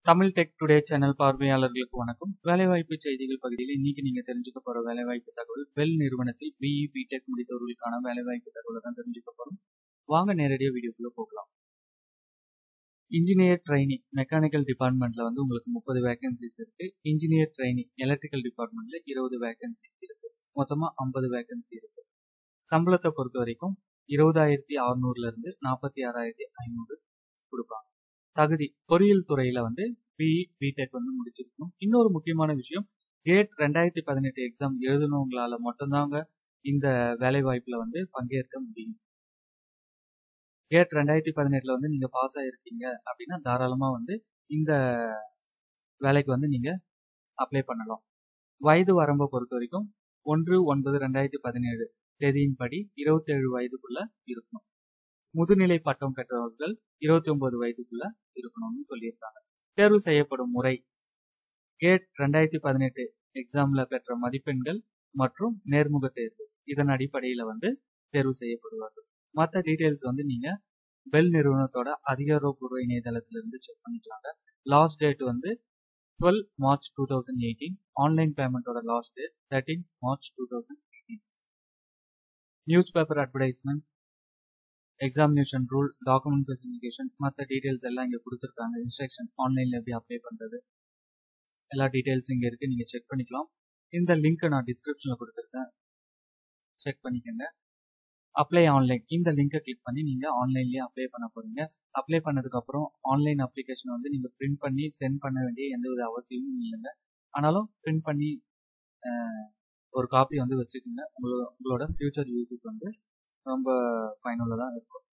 Tamil tech today channel பார்வையாளர்களுக்கு வணக்கம் வேலைவாய்ப்பு செய்திகள் பகுதியில் இன்னைக்கு நீங்க தெரிஞ்சுக்க போற வேலைவாய்ப்பு தகவல் பெல் நிறுவனத்தில் பிஇ பிடெக் முடித்தவர்களுக்கான வேலைவாய்ப்பு தகவலை தான் தெரிஞ்சுக்க போறோம் வாங்க நேரடியாக வீடியோக்குள்ள போகலாம் இன்ஜினியர் ட்ரைனிங் மெக்கானிக்கல் டிபார்ட்மெண்ட்ல வந்து உங்களுக்கு முப்பது வேகன்சிஸ் இருக்கு இன்ஜினியர் ட்ரைனிங் எலக்ட்ரிக்கல் டிபார்ட்மெண்ட்ல இருபது வேகன்சி இருக்கு மொத்தமா ஐம்பது வேகன்சி இருக்கு சம்பளத்தை பொறுத்த வரைக்கும் இருபதாயிரத்தி அறுநூறுல இருந்து நாற்பத்தி ஆறாயிரத்தி ஐநூறு கொடுப்பாங்க தகுதி பொறியியல் துறையில வந்து பிஇ பிடெக் வந்து முடிச்சிருக்கணும் இன்னொரு முக்கியமான விஷயம் கேட் ரெண்டாயிரத்தி பதினெட்டு எக்ஸாம் எழுதுனவங்களால மட்டும்தாங்க இந்த வேலை வாய்ப்புல வந்து பங்கேற்க முடியும் கேட் ரெண்டாயிரத்தி பதினெட்டுல வந்து நீங்க பாஸ் ஆயிருக்கீங்க அப்படின்னா தாராளமா வந்து இந்த வேலைக்கு வந்து நீங்க அப்ளை பண்ணலாம் வயது வரம்பை பொறுத்த வரைக்கும் ஒன்று ஒன்பது ரெண்டாயிரத்தி பதினேழு தேதியின்படி இருபத்தி ஏழு வயதுக்குள்ள இருக்கணும் முதுநிலை பட்டம் பெற்றவர்கள் இருபத்தி ஒன்பது வயதுக்குள்ள இருக்கணும்னு சொல்லியிருக்காங்க தேர்வு செய்யப்படும் முறை கேட் ரெண்டாயிரத்தி பதினெட்டு எக்ஸாம்ல பெற்ற மதிப்பெண்கள் மற்றும் நேர்முக தேர்வு இதன் அடிப்படையில வந்து தேர்வு செய்யப்படுவார்கள் மற்ற டீட்டெயில்ஸ் வந்து நீங்க பெல் நிறுவனத்தோட அதிகாரப்பூர்வ இணையதளத்துல இருந்து செக் பண்ணிக்கலாங்க லாஸ்ட் டேட் வந்து twelve March two thousand eighteen online பேமெண்ட்டோட last date thirteen March two thousand eighteen news paper advertisement examination rule document specification மற்ற டீட்டெயில்ஸ் எல்லாம் இங்கே கொடுத்துருக்காங்க இன்ஸ்ட்ரக்ஷன் ஆன்லைனில் எப்படி அப்ளை பண்ணுறது எல்லா டீட்டெயில்ஸ் இங்கே இருக்குது நீங்கள் செக் பண்ணிக்கலாம் இந்த லிங்க்கை நான் டிஸ்கிரிப்ஷனில் கொடுத்துருக்கேன் செக் பண்ணிக்கோங்க அப்ளை ஆன்லைன் இந்த லிங்கை கிளிக் பண்ணி நீங்கள் ஆன்லைன்லேயே அப்ளை பண்ண போகிறீங்க அப்ளை பண்ணதுக்கப்புறம் ஆன்லைன் அப்ளிகேஷன் வந்து நீங்கள் பிரிண்ட் பண்ணி சென்ட் பண்ண வேண்டிய எந்த வித அவசியமும் இல்லைங்க ஆனாலும் பிரிண்ட் பண்ணி ஒரு காப்பி வந்து வச்சுக்கோங்க உங்களோட உங்களோட ஃபியூச்சர் யூஸுக்கு வந்து ரொம்ப பயனுள்ளதாக இருக்கும்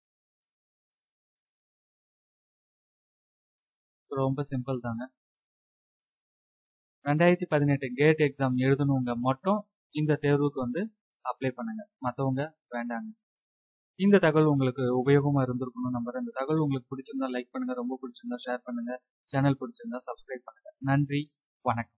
ரொம்ப சிம்பிள் தாங்க ரெண்டாயிரத்தி பதினெட்டு கேட் எக்ஸாம் எழுதணுங்க மட்டும் இந்த தேர்வுக்கு வந்து அப்ளை பண்ணுங்க மற்றவங்க வேண்டாங்க இந்த தகவல் உங்களுக்கு உபயோகமா இருந்திருக்கணும் நம்புறேன் இந்த தகவல் உங்களுக்கு பிடிச்சிருந்தா லைக் பண்ணுங்க ரொம்ப பிடிச்சிருந்தா ஷேர் பண்ணுங்க சேனல் பிடிச்சிருந்தா சப்ஸ்கிரைப் பண்ணுங்க நன்றி வணக்கம்